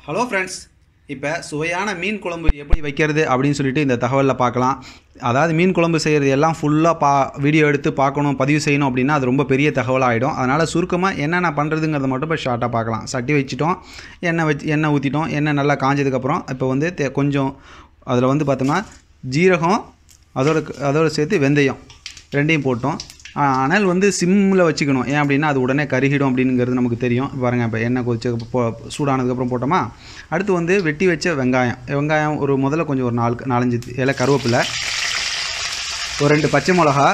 hello friends இப்போ சுவையான மீன் குழம்பு எப்படி வைக்கிறது அப்படின்னு சொல்லிட்டு இந்த தகவலில் பார்க்கலாம் அதாவது மீன் குழம்பு செய்கிறது எல்லாம் ஃபுல்லாக பா வீடியோ எடுத்து பார்க்கணும் பதிவு செய்யணும் அப்படின்னா அது ரொம்ப பெரிய தகவலாகிடும் அதனால் சுருக்கமாக என்னென்ன பண்ணுறதுங்கிறத மட்டும் இப்போ ஷார்ட்டாக பார்க்கலாம் சட்டி வச்சுட்டோம் எண்ணெய் வச்சு எண்ணெய் ஊற்றிட்டோம் எண்ணெய் நல்லா காஞ்சதுக்கப்புறம் இப்போ வந்து தே- கொஞ்சம் அதில் வந்து பார்த்தோம்னா ஜீரகம் அதோட அதோட சேர்த்து வெந்தயம் ரெண்டையும் போட்டோம் ஆ, அனல் வந்து சிம்மில் வச்சுக்கணும் ஏன் அப்படின்னா அது உடனே கருகிடும் அப்படிங்கிறது நமக்கு தெரியும் பாருங்க இப்போ எண்ணெய் கொதிச்ச போ சூடானதுக்கப்புறம் போட்டோமா அடுத்து வந்து வெட்டி வச்ச வெங்காயம் வெங்காயம் ஒரு முதல்ல கொஞ்சம் ஒரு நாலு நாலஞ்சு இலை கருவேப்பிலை ஒரு ரெண்டு பச்சை மிளகா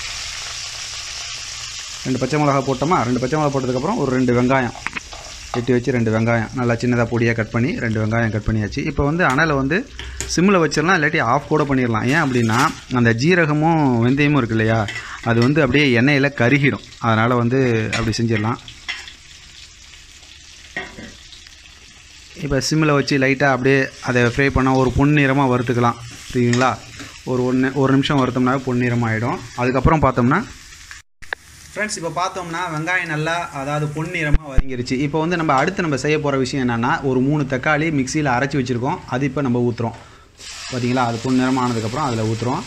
ரெண்டு பச்சை மிளகா போட்டோமா ரெண்டு பச்சை மிளகா போட்டதுக்கப்புறம் ஒரு ரெண்டு வெங்காயம் வெட்டி வச்சு ரெண்டு வெங்காயம் நல்லா சின்னதாக பொடியாக கட் பண்ணி ரெண்டு வெங்காயம் கட் பண்ணியாச்சு இப்போ வந்து அனலை வந்து சிம்மில் வச்சிடலாம் இல்லாட்டி ஆஃப் கூட பண்ணிடலாம் ஏன் அப்படின்னா அந்த ஜீரகமும் வெந்தயமும் இருக்கு இல்லையா அது வந்து அப்படியே எண்ணெயில் கருகிடும் அதனால் வந்து அப்படி செஞ்சிடலாம் இப்போ சிம்மில் வச்சு லைட்டாக அப்படியே அதை ஃப்ரை பண்ணால் ஒரு பொன்னிறமாக வறுத்துக்கலாம் சரிங்களா ஒரு ஒன்று ஒரு நிமிஷம் வறுத்தோம்னா பொன்னிறமாக ஆகிடும் அதுக்கப்புறம் பார்த்தோம்னா ஃப்ரெண்ட்ஸ் இப்போ பார்த்தோம்னா வெங்காயம் நல்லா அதாவது பொன்னிறமாக வதங்கிருச்சு இப்போ வந்து நம்ம அடுத்து நம்ம செய்ய போகிற விஷயம் என்னென்னா ஒரு மூணு தக்காளி மிக்சியில் அரைச்சி வச்சுருக்கோம் அது இப்போ நம்ம ஊற்றுறோம் பார்த்தீங்களா அது பொன்னிறமாக ஆனதுக்கப்புறம் அதில் ஊற்றுறோம்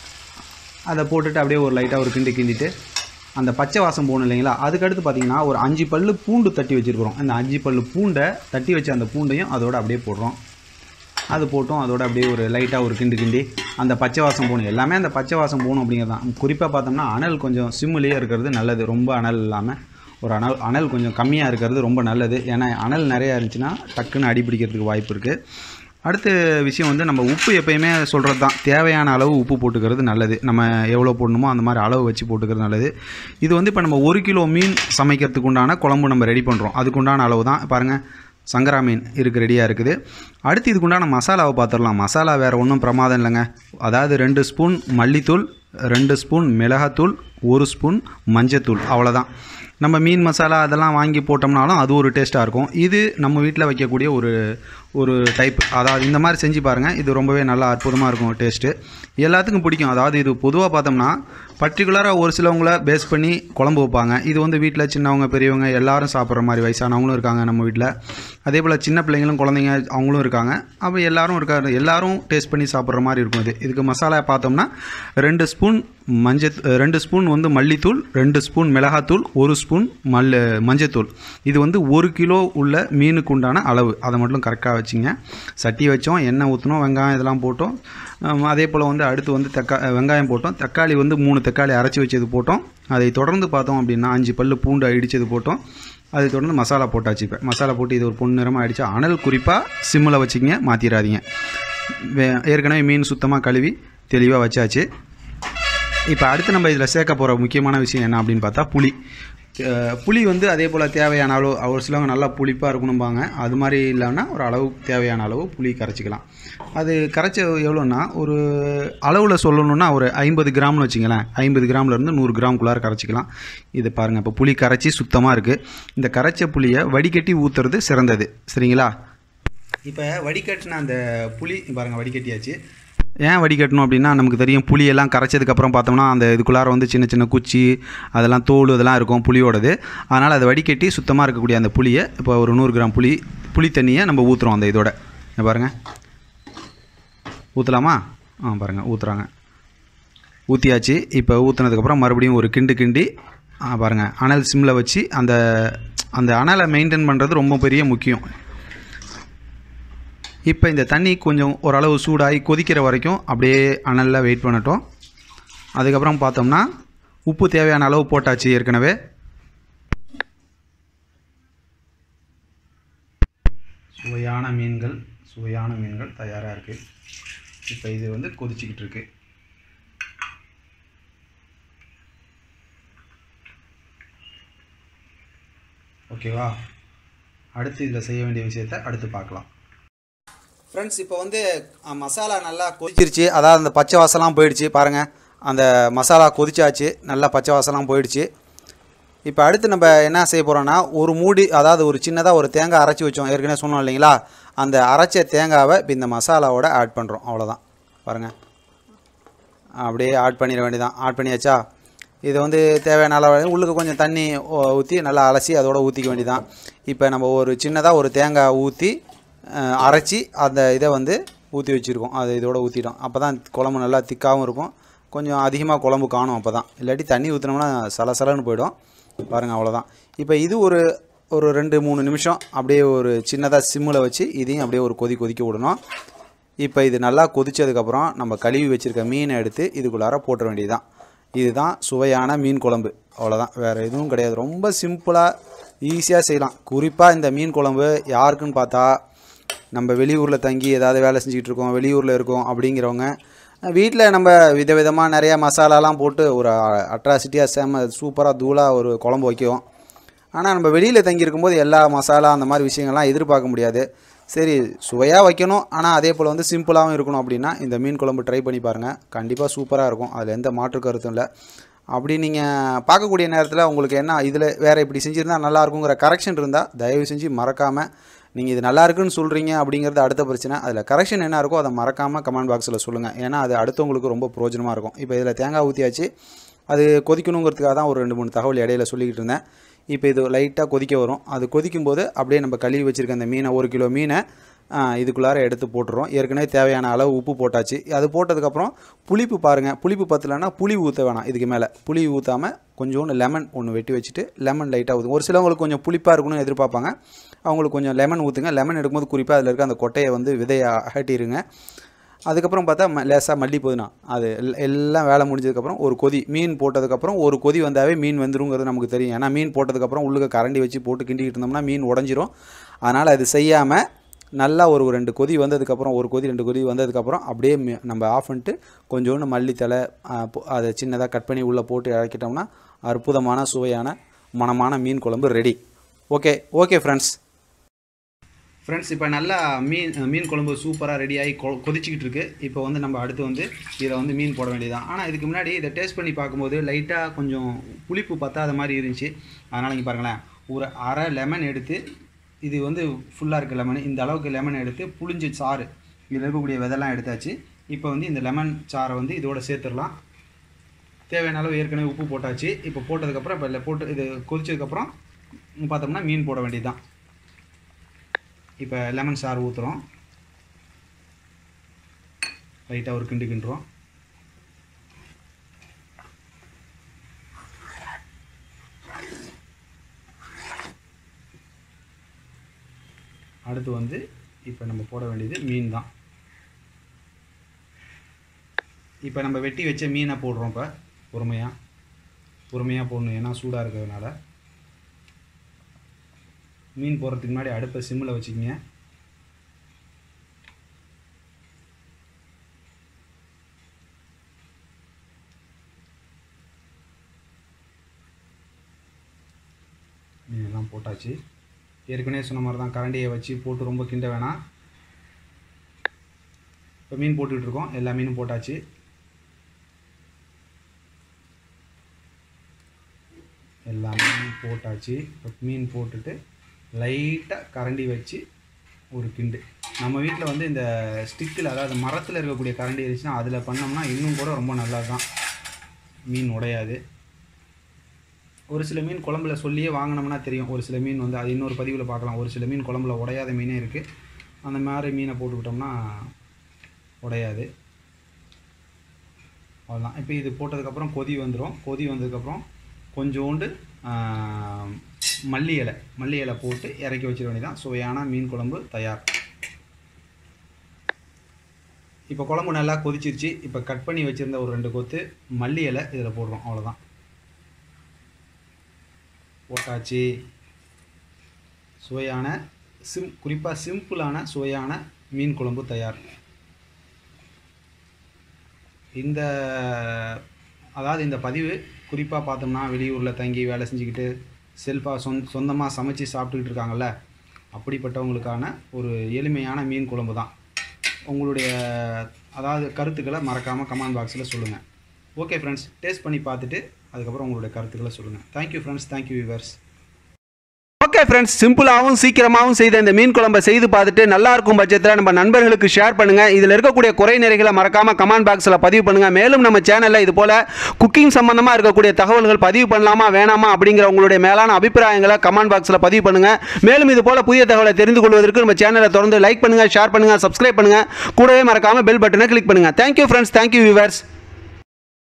அதை போட்டுட்டு அப்படியே ஒரு லைட்டாக ஒரு கிண்டு கிண்டிட்டு அந்த பச்சை வாசம் போகணும் இல்லைங்களா அதுக்கடுத்து பார்த்தீங்கன்னா ஒரு அஞ்சு பல்லு பூண்டு தட்டி வச்சுருக்குறோம் அந்த அஞ்சு பல்லு பூண்டை தட்டி வச்ச அந்த பூண்டையும் அதோட அப்படியே போடுறோம் அது போட்டோம் அதோட அப்படியே ஒரு லைட்டாக ஒரு கிண்டு கிண்டி அந்த பச்சை வாசம் போகணும் எல்லாமே அந்த பச்சை வாசம் போகணும் அப்படிங்கிறது தான் குறிப்பாக பார்த்தோம்னா அனல் கொஞ்சம் சிம்முலேயே இருக்கிறது நல்லது ரொம்ப அனல் இல்லாமல் ஒரு அனல் அனல் கொஞ்சம் கம்மியாக இருக்கிறது ரொம்ப நல்லது ஏன்னா அனல் நிறையா இருந்துச்சுன்னா டக்குன்னு அடி பிடிக்கிறதுக்கு வாய்ப்பு இருக்குது அடுத்த விஷயம் வந்து நம்ம உப்பு எப்பயுமே சொல்கிறது தான் தேவையான அளவு உப்பு போட்டுக்கிறது நல்லது நம்ம எவ்வளோ போடணுமோ அந்த மாதிரி அளவு வச்சு போட்டுக்கிறது நல்லது இது வந்து இப்போ நம்ம ஒரு கிலோ மீன் சமைக்கிறதுக்கு உண்டான குழம்பு நம்ம ரெடி பண்ணுறோம் அதுக்குண்டான அளவு தான் பாருங்கள் சங்கரா மீன் இருக்கு ரெடியாக இருக்குது அடுத்து இதுக்குண்டான மசாலாவை பார்த்துடலாம் மசாலா வேறு ஒன்றும் பிரமாதம் இல்லைங்க அதாவது ரெண்டு ஸ்பூன் மல்லித்தூள் ரெண்டு ஸ்பூன் மிளகாத்தூள் ஒரு ஸ்பூன் மஞ்சத்தூள் அவ்வளோதான் நம்ம மீன் மசாலா அதெல்லாம் வாங்கி போட்டோம்னாலும் அது ஒரு டேஸ்ட்டாக இருக்கும் இது நம்ம வீட்டில் வைக்கக்கூடிய ஒரு ஒரு டைப் அதாவது இந்த மாதிரி செஞ்சு பாருங்கள் இது ரொம்பவே நல்லா அற்புதமாக இருக்கும் டேஸ்ட்டு எல்லாத்துக்கும் பிடிக்கும் அதாவது இது பொதுவாக பார்த்தோம்னா பர்டிகுலராக ஒரு சிலவங்கள பேஸ் பண்ணி குழம்பு வைப்பாங்க இது வந்து வீட்டில் சின்னவங்க பெரியவங்க எல்லாரும் சாப்பிட்ற மாதிரி வயசானவங்களும் இருக்காங்க நம்ம வீட்டில் அதே போல் சின்ன பிள்ளைங்களும் குழந்தைங்க அவங்களும் இருக்காங்க அப்போ எல்லாரும் இருக்காரு எல்லாரும் டேஸ்ட் பண்ணி சாப்பிட்ற மாதிரி இருக்கும் இது இதுக்கு மசாலா பார்த்தோம்னா ரெண்டு ஸ்பூன் மஞ்சள் ரெண்டு ஸ்பூன் வந்து மல்லித்தூள் ரெண்டு ஸ்பூன் மிளகாத்தூள் ஒரு ஸ்பூன் மல் மஞ்சத்தூள் இது வந்து ஒரு கிலோ உள்ள மீனுக்கு உண்டான அளவு அதை மட்டும் கரெக்டாக வச்சுங்க சட்டி வச்சோம் எண்ணெய் ஊற்றினோம் வெங்காயம் இதெல்லாம் போட்டோம் ஆம், அதே போல் வந்து அடுத்து வந்து தக்கா வெங்காயம் போட்டோம் தக்காளி வந்து மூணு தக்காளி அரைச்சி வச்சது போட்டோம் அதை தொடர்ந்து பார்த்தோம் அப்படின்னா அஞ்சு பல்லு பூண்டு அடித்தது போட்டோம் அதை தொடர்ந்து மசாலா போட்டாச்சு இப்போ மசாலா போட்டு இது ஒரு பொன் நிறமாக அடித்தா அனல் குறிப்பாக சிம்மில் வச்சுக்கிங்க மாற்றிடாதீங்க வே- ஏற்கனவே மீன் சுத்தமாக கழுவி தெளிவாக வச்சாச்சு இப்போ அடுத்து நம்ம இதில் சேர்க்க போகிற முக்கியமான விஷயம் என்ன அப்படின்னு பார்த்தா புளி அஹ் புளி வந்து அதே போல் தேவையான அளவு ஒரு சிலவங்க நல்லா புளிப்பாக இருக்கணும்பாங்க அது மாதிரி இல்லைன்னா ஒரு அளவு தேவையான அளவு புளி கரைச்சிக்கலாம் அது கரைச்ச எவ்வளோன்னா ஒரு அளவில் சொல்லணுன்னா ஒரு ஐம்பது கிராம்னு வச்சுங்களேன் ஐம்பது கிராம்லேருந்து நூறு கிராம்குள்ளார கரைச்சிக்கலாம் இது பாருங்கள் இப்போ புளி கரைச்சி சுத்தமாக இருக்குது இந்த கரைச்ச புளியை வடிகட்டி ஊற்றுறது சிறந்தது சரிங்களா இப்போ வடிகட்டின அந்த புளி பாருங்கள் வடிகட்டியாச்சு ஏன் வடிகட்டணும் அப்படின்னா நமக்கு தெரியும் புளியெல்லாம் கரைச்சதுக்கப்புறம் பார்த்தோம்னா அந்த இதுக்குள்ளார வந்து சின்ன சின்ன குச்சி அதெல்லாம் தோல் இதெல்லாம் இருக்கும் புளியோடது அதனால் அதை வடிகட்டி சுத்தமாக இருக்கக்கூடிய அந்த புளியை இப்போ ஒரு நூறு கிராம் புளி புளி தண்ணியை நம்ம ஊற்றுறோம் அந்த இதோட இங்க பாருங்கள் ஊற்றலாமா ஆ பாருங்கள் ஊற்றுறாங்க ஊற்றியாச்சு இப்போ ஊற்றுனதுக்கப்புறம் மறுபடியும் ஒரு கிண்டு கிண்டி ஆ, பாருங்கள் அனல் சிம்மில் வச்சு அந்த அந்த அனலை மெயின்டைன் பண்ணுறது ரொம்ப பெரிய முக்கியம் இப்போ இந்த தண்ணி கொஞ்சம் ஓரளவு சூடாகி கொதிக்கிற வரைக்கும் அப்படியே அனலில் வெயிட் பண்ணட்டும் அதுக்கப்புறம் பார்த்தோம்னா உப்பு தேவையான அளவு போட்டாச்சு ஏற்கனவே சுவையான மீன்கள் சுவையான மீன்கள் தயாராக இருக்குது இப்போ இது வந்து கொதிச்சிக்கிட்டு இருக்கு ஓகேவா அடுத்து இதில் செய்ய வேண்டிய விஷயத்தை அடுத்து பார்க்கலாம் ஃப்ரெண்ட்ஸ் இப்போ வந்து அஹ், மசாலா நல்லா கொதிச்சிருச்சு அதாவது அந்த பச்சை வாசம்லாம் போயிடுச்சு பாருங்கள் அந்த மசாலா கொதிச்சாச்சு நல்லா பச்சை வாசம்லாம் போயிடுச்சு இப்போ அடுத்து நம்ம என்ன செய்ய போகிறோன்னா ஒரு மூடி அதாவது ஒரு சின்னதாக ஒரு தேங்காய் அரைச்சி வச்சோம் ஏற்கனவே சொன்னோம் இல்லைங்களா அந்த அரைச்ச தேங்காவை இப்போ இந்த மசாலாவோட ஆட் பண்ணுறோம் அவ்வளோதான் பாருங்கள் அப்படியே ஆட் பண்ணிட வேண்டியதான் ஆட் பண்ணியாச்சா இது வந்து தேவையான அளவு உள்ளுக்கு கொஞ்சம் தண்ணி ஊற்றி நல்லா அலசி அதோட ஊற்றிக்க வேண்டியதான் இப்போ நம்ம ஒரு சின்னதாக ஒரு தேங்காய் ஊற்றி அஹ், அரைச்சி அந்த இதை வந்து ஊற்றி வச்சுருக்கோம் அதை இதோட ஊற்றிட்டோம் அப்போ தான் குழம்பு நல்லா திக்காகவும் இருக்கும் கொஞ்சம் அதிகமாக குழம்பு காணும் அப்போ தான் இல்லாட்டி தண்ணி ஊற்றினோம்னா சலசலன்னு போயிடும் பாருங்கள் அவ்வளோதான் இப்போ இது ஒரு ஒரு ரெண்டு மூணு நிமிஷம் அப்படியே ஒரு சின்னதாக சிம்மில் வச்சு இதையும் அப்படியே ஒரு கொதி கொதிக்க விடணும் இப்போ இது நல்லா கொதிச்சதுக்கப்புறம் நம்ம கழுவி வச்சுருக்க மீனை எடுத்து இதுக்குள்ளார போட்டுற வேண்டியதுதான் இதுதான் சுவையான மீன் குழம்பு அவ்வளோதான் வேறு எதுவும் கிடையாது ரொம்ப சிம்பிளாக ஈஸியாக செய்யலாம் குறிப்பாக இந்த மீன் குழம்பு யாருக்குன்னு பார்த்தா நம்ம வெளியூரில் தங்கி ஏதாவது வேலை செஞ்சுக்கிட்டு இருக்கோம் வெளியூரில் இருக்கோம் அப்படிங்கிறவங்க வீட்டில் நம்ம விதவிதமாக நிறையா மசாலாலாம் போட்டு ஒரு அட்ராசிட்டியாக செம்ம சூப்பராக தூளாக ஒரு குழம்பு வைக்குவோம் ஆனால் நம்ம வெளியில் தங்கி இருக்கும்போது எல்லா மசாலா அந்த மாதிரி விஷயங்கள்லாம் எதிர்பார்க்க முடியாது சரி சுவையாக வைக்கணும் ஆனால் அதே போல் வந்து சிம்பிளாகவும் இருக்கணும் அப்படின்னா இந்த மீன் குழம்பு ட்ரை பண்ணி பாருங்கள் கண்டிப்பாக சூப்பராக இருக்கும் அதில் எந்த மாற்று கருத்தும் இல்லை அப்படி நீங்கள் பார்க்கக்கூடிய நேரத்தில் உங்களுக்கு என்ன இதில் வேறு இப்படி செஞ்சுருந்தா நல்லா இருக்குங்கிற கரெக்ஷன் இருந்தால் தயவு செஞ்சு மறக்காமல் நீங்கள் இது நல்லா இருக்குன்னு சொல்கிறீங்க அப்படிங்கிறது அடுத்த பிரச்சனை அதில் கரெக்ஷன் என்ன இருக்கோ அதை மறக்காமல் கமெண்ட் பாக்ஸில் சொல்லுங்கள் ஏன்னா அது அடுத்தவங்களுக்கு ரொம்ப பிரயோஜனமாக இருக்கும் இப்போ இதில் தேங்காய் ஊற்றியாச்சு அது கொதிக்கணுங்கிறதுக்காக தான் ஒரு ரெண்டு மூணு தகவல் இடையில சொல்லிக்கிட்டு இருந்தேன் இப்போ இது லைட்டாக கொதிக்க வரும் அது கொதிக்கும்போது அப்படியே நம்ம கழுவி வச்சுருக்க அந்த மீனை ஒரு கிலோ மீனை ஆ, இதுக்குள்ளார எடுத்து போட்டுறோம் ஏற்கனவே தேவையான அளவு உப்பு போட்டாச்சு அது போட்டதுக்கப்புறம் புளிப்பு பாருங்கள் புளிப்பு பத்தலைன்னா புளி ஊற்ற வேணாம் இதுக்கு மேலே புளி ஊற்றாமல் கொஞ்சோண்டு லெமன் ஒன்று வெட்டி வச்சுட்டு லெமன் லைட்டாக ஊற்றுங்க ஒரு சிலவங்களுக்கு கொஞ்சம் புளிப்பாக இருக்கணும்னு எதிர்பார்ப்பாங்க அவங்களுக்கு கொஞ்சம் லெமன் ஊற்றுங்க லெமன் எடுக்கும்போது குறிப்பாக அதில் இருக்க அந்த கொட்டையை வந்து விதையை அகட்டிடுங்க அதுக்கப்புறம் பார்த்தா ம லேசாக மல்லி புதினா அது எல்- எல்லாம் வேலை முடிஞ்சதுக்கப்புறம் ஒரு கொதி மீன் போட்டதுக்கப்புறம் ஒரு கொதி வந்தாவே மீன் வெந்துருங்கிறது நமக்கு தெரியும் ஏன்னா மீன் போட்டதுக்கப்புறம் உள்ளுக்க கரண்டி வச்சு போட்டு கிண்டிக்கிட்டு இருந்தோம்னா மீன் உடஞ்சிரும் அதனால் அது செய்யாமல் நல்லா ஒரு ரெண்டு கொதி வந்ததுக்கப்புறம் ஒரு கொதி ரெண்டு கொதி வந்ததுக்கப்புறம் அப்படியே மி- நம்ம ஆஃப் பண்ணிட்டு கொஞ்சோண்டு மல்லித்தலை ஆ, பொ- அதை சின்னதாக கட் பண்ணி உள்ளே போட்டு இறக்கிட்டோம்னா அற்புதமான சுவையான மணமான மீன் குழம்பு ready okay okay friends friends இப்போ நல்லா மீன் மீன் குழம்பு சூப்பராக ரெடியாகி கொ கொதிச்சிக்கிட்டு இருக்கு இப்போ வந்து நம்ம அடுத்து வந்து இதில் வந்து மீன் போட வேண்டியதான் ஆனால் இதுக்கு முன்னாடி இதை டேஸ்ட் பண்ணி பார்க்கும்போது லைட்டாக கொஞ்சம் புளிப்பு பத்தாத மாதிரி இருந்துச்சு அதனால் இங்கே பாருங்களேன் ஒரு அரை லெமன் எடுத்து இது வந்து ஃபுல்லாக இருக்க லெமன் இந்த அளவுக்கு லெமன் எடுத்து புளிஞ்சு சாறு இதில் இருக்கக்கூடிய விதெல்லாம் எடுத்தாச்சு இப்போ வந்து இந்த லெமன் சாறை வந்து இதோட சேர்த்துடலாம் தேவையான அளவு ஏற்கனவே உப்பு போட்டாச்சு இப்போ போட்டதுக்கப்புறம் இப்போ இல்லை போட்டு இது கொதிச்சதுக்கப்புறம் பார்த்தோம்னா மீன் போட வேண்டியது தான் இப்போ லெமன் சாறு ஊற்றுறோம் லைட்டாக ஒரு கிண்டு கிண்டுறோம் அடுத்து வந்து இப்போ நம்ம போட வேண்டியது மீன் தான் இப்போ நம்ம வெட்டி வச்ச மீனை போடுறோம் இப்போ பொறுமையாக பொறுமையாக போடணும் ஏன்னா சூடாக இருக்கிறதுனால மீன் போடுறதுக்கு முன்னாடி அடுப்பை சிம்மில் வச்சுக்கிங்க மீனெல்லாம் போட்டாச்சு ஏற்கனவே சொன்ன மாதிரி தான் கரண்டியை வச்சு போட்டு ரொம்ப கிண்ட வேணாம் இப்போ மீன் போட்டுக்கிட்டு இருக்கோம் எல்லா மீனும் போட்டாச்சு எல்லா மீனும் போட்டாச்சு இப்போ மீன் போட்டுட்டு லைட்டாக கரண்டி வச்சு ஒரு கிண்டு நம்ம வீட்டில் வந்து இந்த ஸ்டிக்கில் அதாவது மரத்தில் இருக்கக்கூடிய கரண்டி இருந்துச்சுன்னா அதில் பண்ணோம்னா இன்னும் கூட ரொம்ப நல்லா தான் மீன் உடையாது ஒரு சில மீன் குழம்புல சொல்லியே வாங்கினோம்னா தெரியும் ஒரு சில மீன் வந்து அது இன்னொரு பதிவில் பார்க்கலாம் ஒரு சில மீன் குழம்புல உடையாத மீனே இருக்குது அந்த மாதிரி மீனை போட்டுக்கிட்டோம்னா உடையாது அவ்வளோதான் இப்போ இது போட்டதுக்கப்புறம் கொதி வந்துடும் கொதி வந்ததுக்கப்புறம் கொஞ்சோண்டு ஆ, மல்லி இலை மல்லி இலை போட்டு இறக்கி வச்சிட வேண்டியதான் சுவையான மீன் குழம்பு தயார் இப்போ குழம்பு நல்லா கொதிச்சிருச்சு இப்போ கட் பண்ணி வச்சுருந்த ஒரு ரெண்டு கொத்து மல்லி இலை இதில் போடுறோம் அவ்வளோதான் போட்டாச்சு சுவையான சிம் குறிப்பாக சிம்பிளான சுவையான மீன் குழம்பு தயார் இந்த அதாவது இந்த பதிவு குறிப்பாக பார்த்தோம்னா வெளியூரில் தங்கி வேலை செஞ்சுக்கிட்டு செல்ஃபாக சொந் சொந்தமாக சமைச்சு சாப்பிட்டுக்கிட்டு இருக்காங்கல்ல அப்படிப்பட்டவங்களுக்கான ஒரு எளிமையான மீன் குழம்பு தான் உங்களுடைய அதாவது கருத்துக்களை மறக்காமல் கமெண்ட் பாக்ஸில் சொல்லுங்கள் ஓகே ஃப்ரெண்ட்ஸ் டேஸ்ட் பண்ணி பார்த்துட்டு அதுக்கப்புறம் உங்களுடைய கருத்துக்களை சொல்லுங்கள் thank you friends thank you viewers okay friends சிம்பிளாகவும் சீக்கிரமாகவும் செய்த இந்த மீன் குழம்பை செய்து பார்த்துட்டு நல்லா இருக்கும் பட்சத்தில் நம்ம நண்பர்களுக்கு ஷேர் பண்ணுங்க இதில் இருக்கக்கூடிய குறை நிறைகளை மறக்காம கமெண்ட் பாக்ஸில் பதிவு பண்ணுங்க மேலும் நம்ம சேனலில் இது போல குக்கிங் சம்பந்தமாக இருக்கக்கூடிய தகவல்கள் பதிவு பண்ணலாமா வேணாமா அப்படிங்கிற உங்களுடைய மேலான அபிப்பிராயங்களை கமெண்ட் பாக்ஸில் பதிவு பண்ணுங்க மேலும் இது போல புதிய தகவலை தெரிந்து கொள்வதற்கு நம்ம சேனலை தொடர்ந்து லைக் பண்ணுங்க ஷேர் பண்ணுங்க சப்ஸ்கிரைப் பண்ணுங்க கூடவே மறக்காம பெல் பட்டனை கிளிக் பண்ணுங்க தேங்க்யூ ஃப்ரெண்ட்ஸ் தேங்க்யூ வியூவர்ஸ்